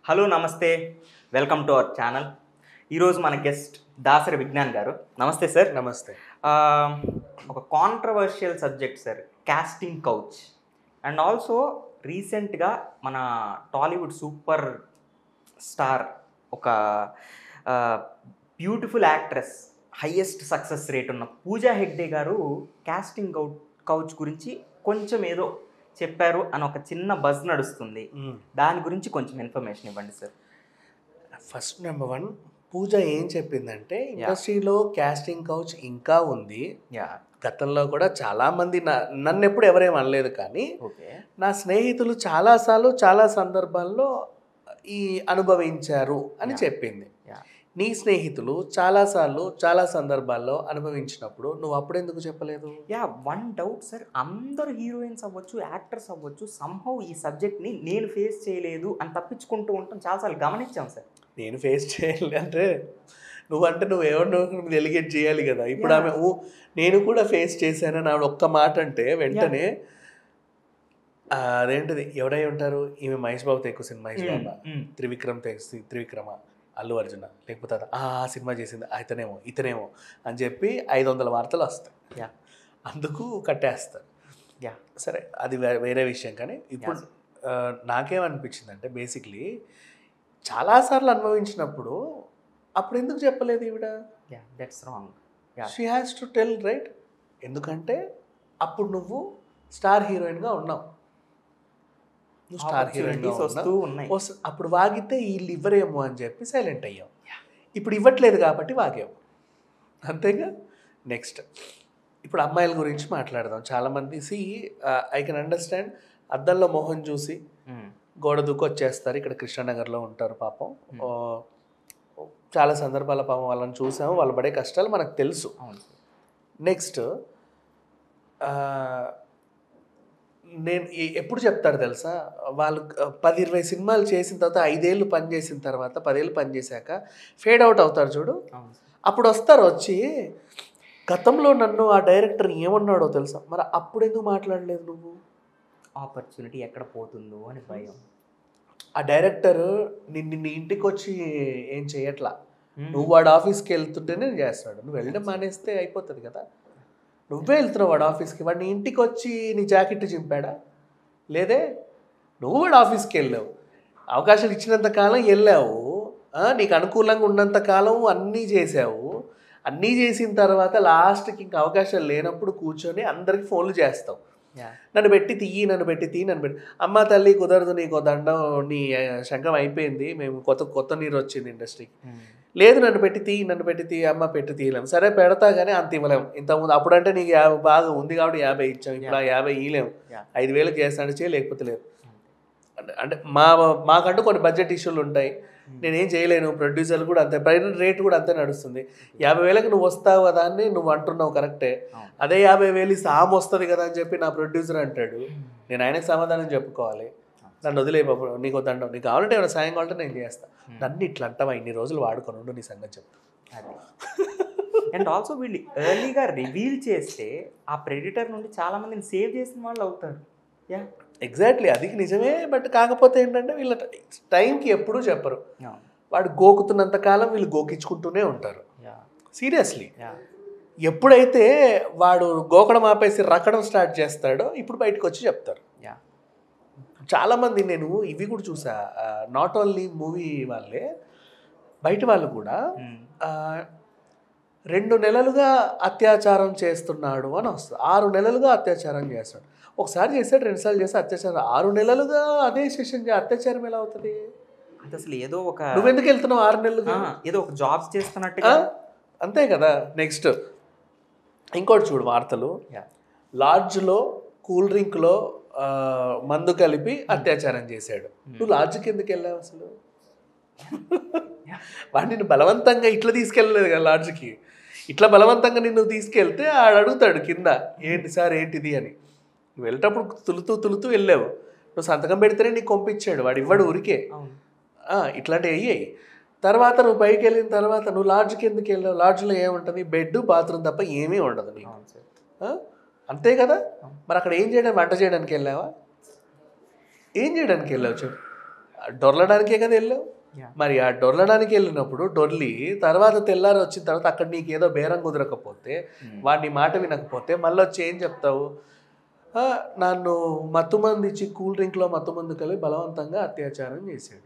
Hello నమస్తే welcome to our channel ఈరోజు మన గెస్ట్ దాసరి విజ్ఞాన్ గారు నమస్తే సార్ నమస్తే ఆ, ఒక controversial subject sir casting couch and also రీసెంట్గా మన టాలీవుడ్ సూపర్ స్టార్ ఒక beautiful actress highest success rate ఉన్న పూజా హెగ్డే గారు కాస్టింగ్ కౌ కౌచ్ గురించి కొంచెం ఏదో చెప్పారు అని ఒక చిన్న బజ్ నడుస్తుంది దాని గురించి కొంచెం ఇన్ఫర్మేషన్ ఇవ్వండి sir first number one Pooja ఏం చెప్పిందంటే ఇండస్ట్రీలో కాస్టింగ్ కౌచ్ ఇంకా ఉంది యా గతంలో కూడా చాలా మంది నా- నన్ను ఎప్పుడు ఎవరేం అనలేదు కానీ ఓకే నా స్నేహితులు చాలాసార్లు చాలా సందర్భాల్లో ఈ అనుభవించారు అని Yeah. చెప్పింది యా నీ స్నేహితులు చాలాసార్లు చాలా సందర్భాల్లో అనుభవించినప్పుడు నువ్వు అప్పుడెందుకు చెప్పలేదు యా వన్ డౌట్ సార్ అందరు హీరోయిన్స్ అవ్వచ్చు యాక్టర్స్ అవ్వచ్చు సంహౌ ఈ సబ్జెక్ట్ని నేను ఫేస్ చేయలేదు అని తప్పించుకుంటూ ఉంటాం చాలాసార్లు గమనించాం సార్ నేను ఫేస్ చేయాలి అంటే నువ్వంటే నువ్వు ఎవరినో డెలిగేట్ చేయాలి కదా ఇప్పుడు Yeah. ఆమె ఊ నేను కూడా ఫేస్ చేశానని ఆవిడ ఒక్క మాట అంటే వెంటనే ఆ, అదేంటిది ఎవరై ఉంటారు ఈమె మహేష్ బాబుతో ఎక్కువ సినిమా మహేష్ బాబా త్రివిక్రమ్ తె- త్రివిక్రమ అల్లు అర్జున లేకపోతే అత- ఆ ఆ సినిమా చేసింది ఇతనేమో ఇతనేమో అని చెప్పి ఐదు వందల వార్తలు వస్తాయి యా అందుకు కట్టేస్తారు యా సరే అది వే- వేరే విషయం కానీ ఇప్పుడు Yes. ఆ, నాకేమనిపించింది అంటే బేసిక్లీ చాలాసార్లు అనుభవించినప్పుడు అప్పుడు ఎందుకు చెప్పలేదు ఈవిడ yeah that's wrong yeah she has to tell right ఎందుకంటే అప్పుడు నువ్వు స్టార్ హీరోయిన్గా ఉన్నావు నువ్వు స్టార్ హీరోయిన్గా ఆపర్చునిటీస్ వస్తూ ఉన్నావు ఉన్నాయి వస్తు- అప్పుడు వాగితే వీళ్ళు ఇవ్వరేమో అని చెప్పి సైలెంట్ అయ్యాం ఇప్పుడు ఇవ్వట్లేదు కాబట్టి వాగావు అంతేగా నెక్స్ట్ ఇప్పుడు అమ్మాయిల గురించి మాట్లాడదాం చాలామంది సి ఐ కెన్ అండర్స్టాండ్ అద్దంలో మొహం చూసి Mm. గోడ దూకి వచ్చేస్తారు ఇక్కడ కృష్ణనగర్లో ఉంటారు పాపం Hmm. ఓ, చాలా సందర్భాల పాపం వాళ్ళని చూసాము వాళ్ళు పడే కష్టాలు మనకు తెలుసు అవును సార్ నెక్స్ట్ నేను ఎ- ఎప్పుడు చెప్తారు తెలుసా వాళ్ళు ఆ, పది ఇరవై సినిమాలు చేసిన తర్వాత ఐదేళ్ళు పని చేసిన తర్వాత పదేళ్ళు పని చేశాక ఫేడ్ అవుట్ అవుతారు చూడు అవును సార్ అప్పుడు వస్తారు వచ్చి గతంలో నన్ను ఆ డైరెక్టర్ ఏమన్నాడో తెలుసా మరి అప్పుడు ఎందుకు మాట్లాడలేదు నువ్వు ఆపర్చునిటీ ఎక్కడ పోతుందో అని భయం ఆ డైరెక్టర్ నిన్ను నీ ఇంటికి వచ్చి ఏం చేయట్లా Mm. నువ్వు వాడు ఆఫీస్కి వెళ్తుంటేనే చేస్తాడు నువ్వు వెళ్ళడం మానేస్తే అయిపోతుంది కదా నువ్వే వెళ్తున్నావు వాడు ఆఫీస్కి వాడు నీ ఇంటికి వచ్చి నీ జాకెట్ చింపాడా లేదే నువ్వు వాడు ఆఫీస్కి వెళ్ళావు అవకాశాలు ఇచ్చినంత కాలం వెళ్ళావు ఆ, నీకు అనుకూలంగా ఉన్నంత కాలం అన్నీ చేసావు అన్నీ చేసిన తర్వాత లాస్ట్కి ఇంకా అవకాశాలు లేనప్పుడు కూర్చొని అందరికి ఫోన్లు చేస్తావు యా నన్ను పెట్టి తీయి నన్ను పెట్టి తీయి నన్ను పెట్టి అమ్మ తల్లి కుదరదు నీకు దండం నీ ఆ, శంఖం అయిపోయింది మేము కొత్త కొత్త నీరు వచ్చింది ఇండస్ట్రీకి లేదు నన్ను పెట్టి తీయి నన్ను పెట్టి తీయి అమ్మ పెట్టి తీయలేము సరే పెడతా కానీ అంత ఇవ్వలేము ఇంతకుముందు అప్పుడంటే నీకు యాభై బాగా ఉంది కాబట్టి యాభై ఇచ్చాం ఇప్పుడు ఆ యాభై ఇవ్వలేము Yeah. ఐదు వేలకు చేస్తాను చేయ లేకపోతే లేదు అంటే- అంటే మా మాకంటూ కొన్ని బడ్జెట్ ఇష్యూలు ఉంటాయి నేనేం చేయలేను ప్రొడ్యూసర్లు కూడా అంతే పైన రేట్ కూడా అంతే నడుస్తుంది యాభై వేలకు నువ్వు వస్తావు కదా అని నువ్వు అంటున్నావు కరెక్టే అవును. అదే యాభై వేలు ఇస్తే ఆమె వస్తుంది కదా అని చెప్పి నా ప్రొడ్యూసర్ అంటాడు నేను ఆయనకు సమాధానం చెప్పుకోవాలి నన్ను వదిలే బాబు నీకు వద్దంటావు నీకు కావాలంటే ఏమైనా సాయం కావాలంటే నేను చేస్తా నన్ను ఇట్లా అంటావా ఇన్ని రోజులు వాడుకొని ఉండు నీ సంగతి చెప్తా అది అండ్ ఆల్సో వీళ్ళు ఎర్లీగా రివీల్ చేస్తే ఆ ప్రెడిటర్ నుండి చాలా మందిని సేవ్ చేసిన వాళ్ళు అవుతారు యా ఎగ్జాక్ట్లీ అది నిజమే బట్ కాకపోతే ఏంటంటే వీళ్ళ టైంకి ఎప్పుడూ చెప్పరు వాడు గోకుతున్నంత కాలం వీళ్ళు గోకించుకుంటూనే ఉంటారు యా సీరియస్లీ యా ఎప్పుడైతే వాడు గోకడం ఆపేసి రక్కడం స్టార్ట్ చేస్తాడో ఇప్పుడు బయటకు వచ్చి చెప్తారు యా చాలామంది నేను ఇవి కూడా చూసా నాట్ ఓన్లీ మూవీ వాళ్ళే బయట వాళ్ళు కూడా ఆ, రెండు నెలలుగా అత్యాచారం చేస్తున్నాడు అని వస్తుంది ఆరు నెలలుగా అత్యాచారం చేస్తాడు ఒకసారి చేస్తాడు రెండుసార్లు చేస్తే అత్యాచారం ఆరు నెలలుగా అదే సెషన్ అత్యాచారం ఎలా అవుతుంది అది అసలు ఏదో ఒక నువ్వెందుకు వెళ్తున్నావు ఆరు నెలలుగా ఆ, ఏదో ఒక జాబ్స్ చేస్తున్నట్టుగా ఆ? అంతే కదా నెక్స్ట్ ఇంకోటి చూడు వార్తలు యా లాడ్జ్లో కూల్ డ్రింక్లో ఆ, మందు కలిపి అత్యాచారం చేశాడు నువ్వు లాడ్జ్కి ఎందుకు వెళ్ళావు అసలు వాడు నిన్ను బలవంతంగా ఇట్లా తీసుకెళ్ళలేదు కదా లాడ్జ్కి ఇట్లా బలవంతంగా నిన్ను తీసుకెళ్తే ఆడు అడుగుతాడు కింద ఏంటి సార్ ఏంటిది అని నువ్వు వెళ్ళేటప్పుడు తులుతూ తులుతూ వెళ్ళావు నువ్వు సంతకం పెడితేనే నీకు పంపించాడు వాడు ఇవ్వడు ఊరికే అవును ఆ, ఇట్లాంటివి అయ్యాయి తర్వాత నువ్వు పైకి వెళ్ళిన తర్వాత నువ్వు లాడ్జ్కి ఎందుకు వెళ్ళావు లాడ్జ్లో ఏముంటుంది బెడ్ బాత్రూమ్ తప్ప ఏమీ ఉండదు నీకు అవును సార్ ఆ? అంతే కదా మరి అక్కడ ఏం చేయడానికి వంట చేయడానికి వెళ్ళావా ఏం చేయడానికి వెళ్ళావు చెప్పు డొర్లడానికే కదా వెళ్ళావు Yeah. మరి ఆ డొర్లడానికి వెళ్ళినప్పుడు డొర్లి తర్వాత తెల్లారి వచ్చిన తర్వాత అక్కడ నీకు ఏదో బేరం కుదరకపోతే వాడిని మాట వినకపోతే మళ్ళీ వచ్చి ఏం చెప్తావు "ఆ, నన్ను మత్తుమంది ఇచ్చి కూల్ డ్రింక్లో మత్తుమందు కలిపి బలవంతంగా అత్యాచారం చేశాడు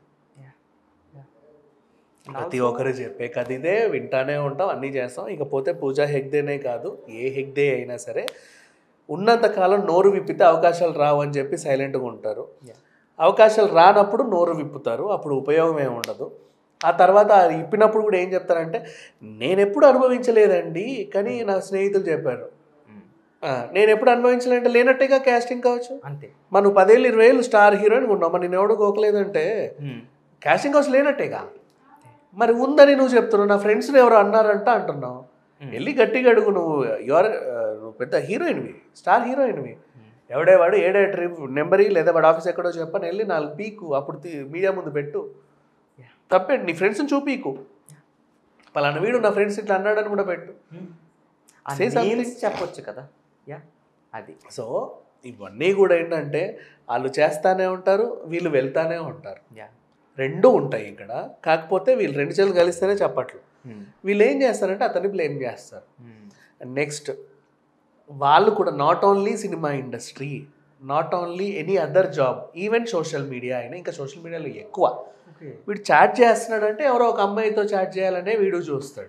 ప్రతి ఒక్కరు చెప్పే కథ ఇదే వింటానే ఉంటాం అన్నీ చేస్తాం ఇకపోతే పూజా హెగ్దేనే కాదు ఏ హెగ్దే అయినా సరే ఉన్నంత కాలం నోరు విప్పితే అవకాశాలు రావు అని చెప్పి సైలెంట్గా ఉంటారు Yeah. అవకాశాలు రానప్పుడు నోరు విప్పుతారు అప్పుడు ఉపయోగం ఏమి ఉండదు ఆ తర్వాత అది ఇప్పినప్పుడు కూడా ఏం చెప్తారంటే నేను ఎప్పుడు అనుభవించలేదండి కానీ నా స్నేహితులు చెప్పారు ఆ, నేను ఎప్పుడు అనుభవించలేదంటే లేనట్టేగా క్యాస్టింగ్ కావచ్చు అంతే మనం పదేళ్ళు ఇరవై ఏళ్ళు స్టార్ హీరోయిన్ ఉన్నాం మరి నేను ఎవడు గోకలేదంటే క్యాస్టింగ్ కావచ్చు లేనట్టేగా మరి ఉందని నువ్వు చెప్తున్నావు నా ఫ్రెండ్స్ ఎవరు అన్నారంట అంటున్నావు వెళ్ళి గట్టిగా అడుగు నువ్వు ఎవరు నువ్వు పెద్ద హీరోయిన్వి స్టార్ హీరోయిన్వి ఎవడే వాడు ఏడే ట్రిప్ నెంబరీ లేదా వాడు ఆఫీస్ ఎక్కడో చెప్పని వెళ్ళి నాలుగు పీకు అప్పుడు తీ- మీడియా ముందు పెట్టు Yeah. తప్పేంటి నీ ఫ్రెండ్స్ని చూపీకు పలానా వీడు నా ఫ్రెండ్స్ ఇట్లా అన్నాడని కూడా పెట్టు Say something. నేమ్స్ చెప్పొచ్చు కదా యా అది సో ఇవన్నీ కూడా ఏంటంటే వాళ్ళు చేస్తానే ఉంటారు వీళ్ళు వెళ్తానే ఉంటారు యా రెండు ఉంటాయి ఇక్కడ కాకపోతే వీళ్ళు రెండు చేతులు కలిస్తేనే చెప్పట్లు వీళ్ళు ఏం చేస్తారంటే అతన్ని బ్లేమ్ చేస్తారు నెక్స్ట్ వాళ్ళు కూడా not only cinema industry not only any other job even social media అయినా ఇంకా సోషల్ మీడియాలో ఎక్కువ ఓకే వీడు చాట్ చేస్తున్నాడంటే ఎవరో ఒక అమ్మాయితో చాట్ చేయాలనే వీడు చూస్తాడు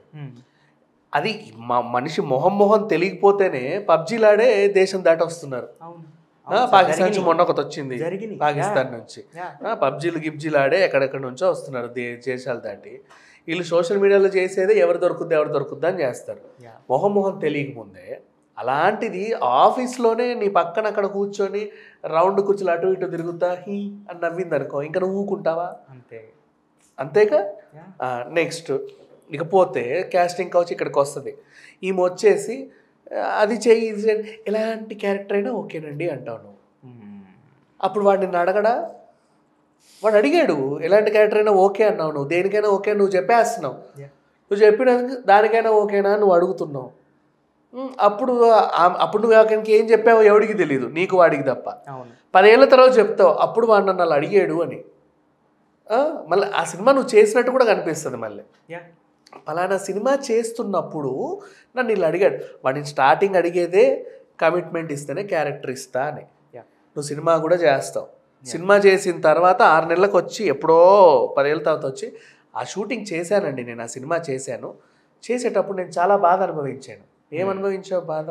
అది మ- మనిషి మొహం మొహం తెలియకపోతేనే పబ్జీలాడే దేశం దాటి వస్తున్నారు అవును ఆ, పాకిస్తాన్ నుంచి మొన్న ఒకటి వచ్చింది జరిగినాయి. పాకిస్తాన్ నుంచి యా ఆ, పబ్జీలు గిబ్జీలు ఆడే ఎక్కడెక్కడ నుంచో వస్తున్నారు దే దేశాలు దాటి వీళ్ళు సోషల్ మీడియాలో చేసేదే ఎవరు దొరుకుద్ది ఎవరు దొరుకుద్ది అని చేస్తారు యా మొహం మొహం తెలియకముందే అలాంటిది ఆఫీస్లోనే నీ పక్కన అక్కడ కూర్చొని రౌండ్ కూర్చొని అటు ఇటు తిరుగుతా హీ అని నవ్వింది అనుకో ఇంకా నువ్వు ఊకుంటావా అంతే అంతేగా యా నెక్స్ట్ ఇకపోతే క్యాస్టింగ్ కౌచ్ ఇక్కడికి వస్తుంది ఈమె వచ్చేసి ఆ, అది చెయ్యి ఇది చెయ్యి ఎలాంటి క్యారెక్టర్ అయినా ఓకేనండి అంటావు నువ్వు అప్పుడు వాడు నిన్ను అడగడా వాడు అడిగాడు ఎలాంటి క్యారెక్టర్ అయినా ఓకే అన్నావు నువ్వు దేనికైనా ఓకే నువ్వు చెప్పేస్తున్నావు యా నువ్వు చెప్పిన దానికైనా ఓకేనా నువ్వు అడుగుతున్నావు ఉమ్, అప్పుడు ఆ- అప్పుడు నువ్వు అక్కడికి ఏం చెప్పావో ఎవడికి తెలియదు నీకు వాడికి తప్ప అవును పదేళ్ల తర్వాత చెప్తావు అప్పుడు వాడు నన్ను అలా అడిగాడు అని ఆ, మళ్ళీ ఆ సినిమా నువ్వు చేసినట్టు కూడా కనిపిస్తుంది మళ్ళీ యా పలానా సినిమా చేస్తున్నప్పుడు నన్ను ఇలా అడిగాడు వాడిని స్టార్టింగ్ అడిగేదే కమిట్మెంట్ ఇస్తేనే క్యారెక్టర్ ఇస్తా అని యా నువ్వు సినిమా కూడా చేస్తావు సినిమా చేసిన తర్వాత ఆరు నెలలకు వచ్చి ఎప్పుడో పదేళ్ళ తర్వాత వచ్చి ఆ షూటింగ్ చేశానండి నేను ఆ సినిమా చేశాను చేసేటప్పుడు నేను చాలా బాధ అనుభవించాను ఏం అనుభవించావు బాధ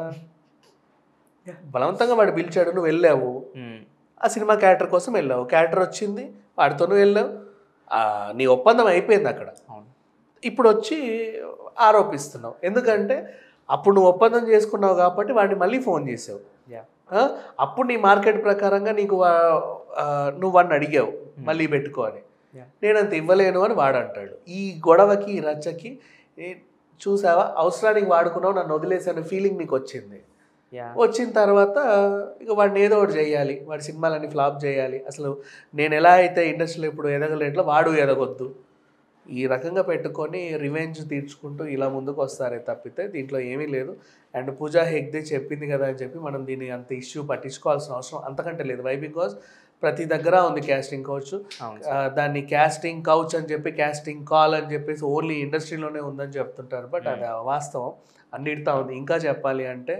బలవంతంగా వాడు పిలిచాడు నువ్వు వెళ్ళావు ఆ సినిమా క్యారెక్టర్ కోసం వెళ్ళావు క్యారెక్టర్ వచ్చింది వాడితో నువ్వు వెళ్ళావు ఆ, నీ ఒప్పందం అయిపోయింది అక్కడ అవును ఇప్పుడు వచ్చి ఆరోపిస్తున్నావు ఎందుకంటే అప్పుడు నువ్వు ఒప్పందం చేసుకున్నావు కాబట్టి వాడిని మళ్ళీ ఫోన్ చేసావు యా ఆ? అప్పుడు నీ మార్కెట్ ప్రకారంగా నీకు వా- ఆ, నువ్వు వాడిని అడిగావు మళ్ళీ పెట్టుకో అని Yeah. నేను అంత ఇవ్వలేను అని వాడు అంటాడు ఈ గొడవకి ఈ రచ్చకి ఏ, చూసావా అవసరానికి వాడుకున్నావు నన్ను వదిలేసాను ఫీలింగ్ నీకు వచ్చింది యా వచ్చిన తర్వాత ఇక వాడిని ఏదో ఒకటి చేయాలి వాడి సినిమాలన్నీ ఫ్లాప్ చేయాలి అసలు నేను ఎలా అయితే ఇండస్ట్రీలో ఇప్పుడు ఎదగలేట్లో వాడు ఎదగొద్దు ఈ రకంగా పెట్టుకొని రివెంజ్ తీర్చుకుంటూ ఇలా ముందుకు వస్తారే తప్పితే దీంట్లో ఏమీ లేదు అండ్ పూజా హెగ్దే చెప్పింది కదా అని చెప్పి మనం దీన్ని అంత ఇష్యూ పట్టించుకోవాల్సిన అవసరం అంతకంటే లేదు వై బికాస్ ప్రతి దగ్గర ఉంది క్యాస్టింగ్ కౌచ్ అవును దాన్ని క్యాస్టింగ్ కౌచ్ అని చెప్పి క్యాస్టింగ్ కాల్ అని చెప్పేసి ఓన్లీ ఇండస్ట్రీలోనే ఉందని చెప్తుంటారు బట్ అది వాస్తవం అన్నిటితో ఉంది ఇంకా చెప్పాలి అంటే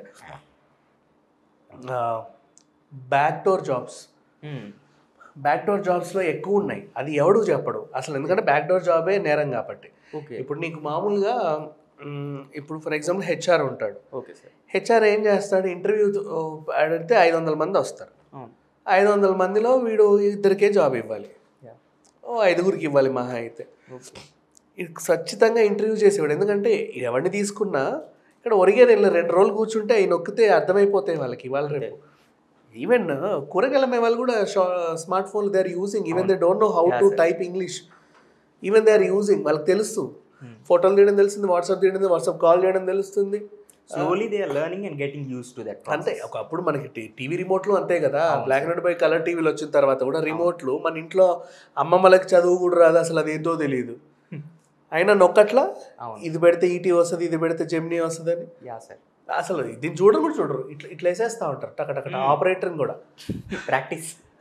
back door jobs hmm. Back door జాబ్స్లో ఎక్కువ ఉన్నాయి అది ఎవడు చెప్పడు అసలు ఎందుకంటే బ్యాక్ డోర్ జాబే నేరం కాబట్టి ఓకే ఇప్పుడు నీకు మామూలుగా మ్, ఇప్పుడు ఫర్ ఎగ్జాంపుల్ హెచ్ఆర్ ఉంటాడు ఓకే సార్ హెచ్ఆర్ ఏం చేస్తాడు ఇంటర్వ్యూ అడిగితే ఐదు వందల మంది వస్తారు అవును ఐదు వందల మందిలో వీడు ఇద్దరికే జాబ్ ఇవ్వాలి యా ఓ ఐదుగురికి ఇవ్వాలి మహా అయితే ఓకే ఇది ఖచ్చితంగా ఇంటర్వ్యూ చేసేవాడు ఎందుకంటే ఎవరిని తీసుకున్నా ఇక్కడ ఒరిగేది వెళ్ళి రెండు రోజులు కూర్చుంటే అవి నొక్కితే అర్థమైపోతాయి వాళ్ళకి ఇవాళ రేపు ఈవెన్ కూరగాయల అమ్మే వాళ్ళు కూడా smart phone they are using even they don't know how to type English even they are using వాళ్ళకి తెలుసు ఫోటోలు తీయడం తెలుస్తుంది వాట్సాప్ తీయడం వాట్సాప్ కాల్ చేయడం తెలుస్తుంది slowly they are learning and getting use to that అంతే ఒకప్పుడు మనకి టీ- టీవీ రిమోట్లు అంతే కదా బ్లాక్ అండ్ వైట్ కలర్ టీవీలు వచ్చిన తర్వాత కూడా రిమోట్లు మన ఇంట్లో అమ్మమ్మలకి చదువు కూడా రాదు అసలు అది ఏంటో తెలియదు అయినా నొక్కట్లా అవును ఇది పెడితే ఈటీ వస్తుంది ఇది పెడితే జెమినీ వస్తుంది అని యా సార్ అసలు దీన్ని చూడరు కూడా చూడరు ఇట్లా ఇట్లా వేసేస్తా ఉంటారు టక టక ఆపరేటర్ని కూడా ప్రాక్టీస్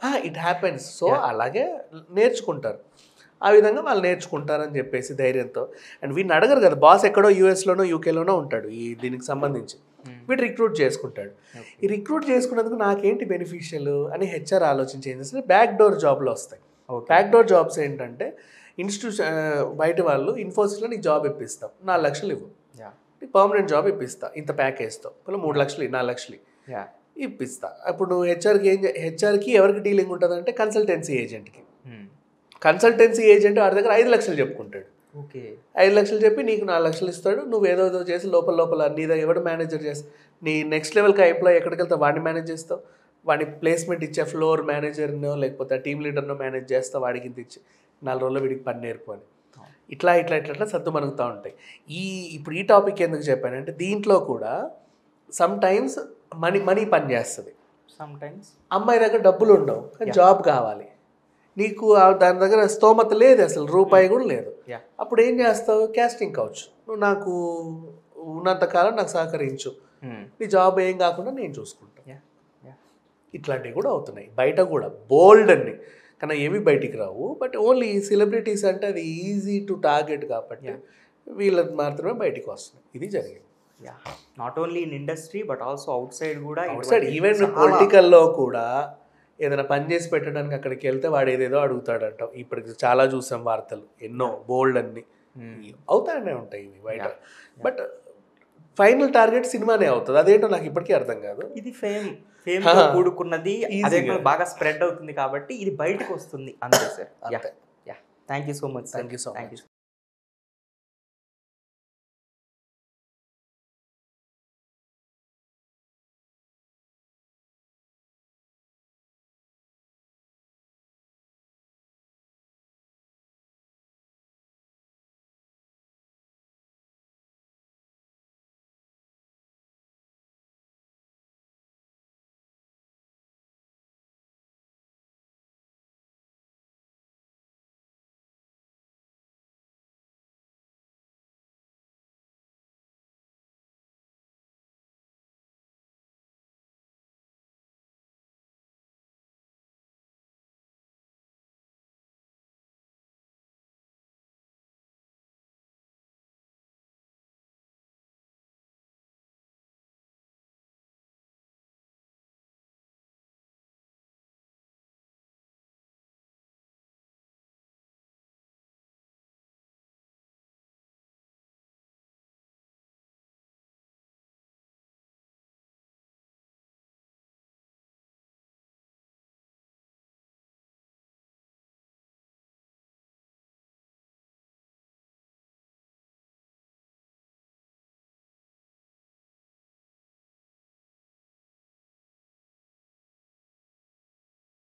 ఇట్ హ్యాపెన్స్ సో అలాగే నేర్చుకుంటారు ఆ విధంగా వాళ్ళు నేర్చుకుంటారని చెప్పేసి ధైర్యంతో అండ్ వీడిని అడగరు కదా బాస్ ఎక్కడో యూఎస్లోనో యూకేలోనో ఉంటాడు ఈ దీనికి సంబంధించి వీడు రిక్రూట్ చేసుకుంటాడు ఈ రిక్రూట్ చేసుకున్నందుకు నాకేంటి బెనిఫిషియల్ అని హెచ్ఆర్ ఆలోచించి ఏం చేస్తే బ్యాక్ డోర్ జాబ్లు వస్తాయి ఓకే బ్యాక్ డోర్ జాబ్స్ ఏంటంటే ఇన్స్టిట్యూషన్ బయట వాళ్ళు ఇన్ఫోసిస్లో నీకు జాబ్ ఇప్పిస్తాం నాలుగు లక్షలు ఇవ్వు యా నీకు పర్మనెంట్ జాబ్ ఇప్పిస్తా ఇంత ప్యాకేజ్తో మళ్ళీ మూడు లక్షలు ఇవ్వు, నాలుగు లక్షలు ఇవ్వు. యా ఇప్పిస్తా అప్పుడు నువ్వు హెచ్ఆర్కి ఏం హెచ్ఆర్కి ఎవరికి డీలింగ్ ఉంటుందంటే కన్సల్టెన్సీ ఏజెంట్కి కన్సల్టెన్సీ ఏజెంట్ వాడి దగ్గర ఐదు లక్షలు చెప్పుకుంటాడు ఓకే ఐదు లక్షలు చెప్పి నీకు నాలుగు లక్షలు ఇస్తాడు నువ్వు ఏదో ఏదో చేసి లోపల లోపల నీ దగ్గర ఎవడు మేనేజర్ చేసి నీ నెక్స్ట్ లెవెల్కి ఎంప్లాయ్ ఎక్కడికి వెళ్తావు వాడిని మేనేజ్ చేస్తావు వాడిని ప్లేస్మెంట్ ఇచ్చే ఫ్లోర్ మేనేజర్నో లేకపోతే టీమ్ లీడర్నో మేనేజ్ చేస్తావు వాడికి ఇంత ఇచ్చి నాలుగు రోజుల్లో వీడికి పని నేర్పు అని ఇట్లా ఇట్లా ఇట్లా ఇట్లా సర్దు మనుగుతూ ఉంటాయి ఈ ఇప్పుడు ఈ టాపిక్ ఎందుకు చెప్పానంటే దీంట్లో కూడా సమ్ టైమ్స్ మనీ మనీ పని చేస్తుంది సమ్ టైమ్స్ అమ్మాయి దగ్గర డబ్బులు ఉండవు కానీ జాబ్ కావాలి నీకు ఆ- దాని దగ్గర స్తోమత లేదు అసలు రూపాయి కూడా లేదు యా అప్పుడు ఏం చేస్తావు క్యాస్టింగ్ కావచ్చు నువ్వు నాకు ఉన్నంతకాలం నాకు సహకరించు నీ జాబ్ ఏం కాకుండా నేను చూసుకుంటాను యా యా ఇట్లాంటివి కూడా అవుతున్నాయి బయట కూడా బోల్డ్ అన్ని కానీ ఏవి బయటికి రావు బట్ ఓన్లీ సెలబ్రిటీస్ అంటే అది ఈజీ టు టార్గెట్ కాబట్టి వీళ్ళకి మాత్రమే బయటికి వస్తున్నాయి ఇది జరిగింది yeah not only in industry but also outside కూడా అవుట్ సైడ్ ఇటువంటి ఈవెన్ చాలా- పొలిటికల్లో కూడా ఏదైనా పని చేసి పెట్టడానికి అక్కడికి వెళ్తే వాడు ఏదేదో అడుగుతాడంట ఇప్పటికి చాలా చూసాం వార్తలు ఎన్నో బోల్డ్ అన్ని Hmm. అవుతానే ఉంటాయి ఇవి బయట బట్ ఫైనల్ టార్గెట్ సినిమానే అవుతుంది అదేంటో నాకు ఇప్పటికీ అర్థం కాదు ఇది ఫేమ్ ఫేమ్ హా. కూడుకున్నది అదే Easy గా. బాగా స్ప్రెడ్ అవుతుంది కాబట్టి ఇది బయటకు వస్తుంది అంతే సార్ యా అంతే yeah thank you so much Thank you so thank you